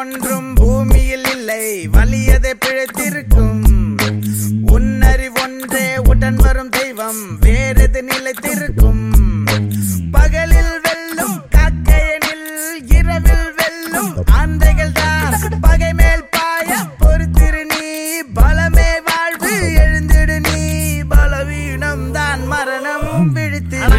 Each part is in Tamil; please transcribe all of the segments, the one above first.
ஒன்றும் பூமியில் இல்லை வலியதை பிழைத்திருக்கும் உன்னறிவொன்றே உடன் வரும் தெய்வம் வேறெது நிலைத்திருக்கும் பகலில் வெல்லும் காக்கையனில் இரவில் வெல்லும் ஆந்தைகள் தான் பகை மேல் பாய பொறுத்திரு நீ பலமே வாழ்வு எழுந்திடு நீ பலவீனம் தான் மரணம் விழித்திரு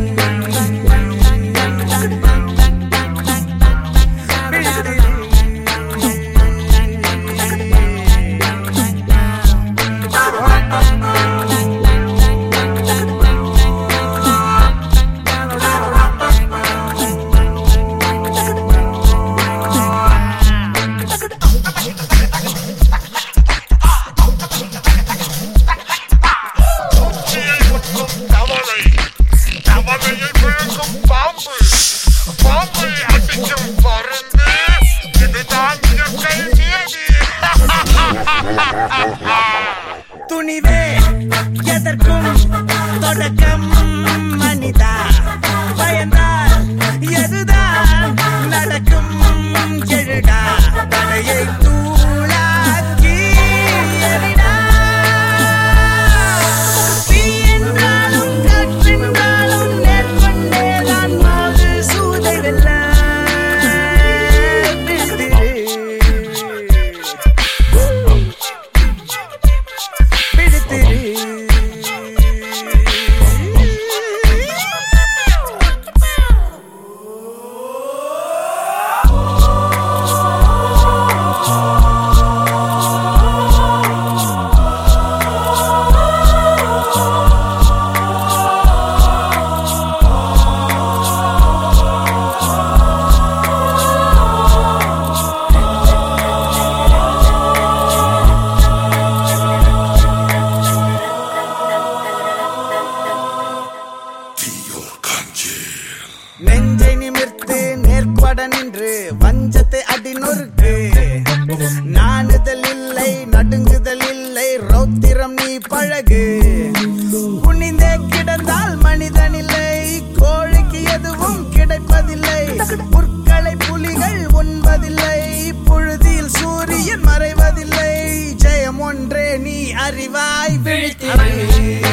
தவளை தவளையை விழுங்கும் பாம்பு பாம்பை அடிக்கும் பருந்து இதுதான் இயற்கை நியதி துணிவே எதற்கும் தொடக்கம் மனிதா பயந்தால் எதுதான் நடக்கும் எழுடா தடையை தூளாக்கி எறிடா. தீ என்றாலும் காற்றென்றாலும் நேர்கொண்டேதான் மாறு சூதை வெல்ல விழித்திரு. பிடித்திரு நெஞ்சை நிமிர்த்து நேர்பட நின்று வஞ்சத்தை அடி நொறுக்கு நாணுதல் இல்லை நடுங்குதல் இல்லை ரௌத்திரம் நீ பழகு குனிந்தே கிடந்தால் மனிதன் இல்லை கோழிக்கு எதுவும் கிடைப்பதில்லை புற்களை புலிகள் உண்பதில்லை புழுதியில் சூரியன் மறைவதில்லை ஜெயம் ஒன்றே நீ அறிவாய் விழித்திரு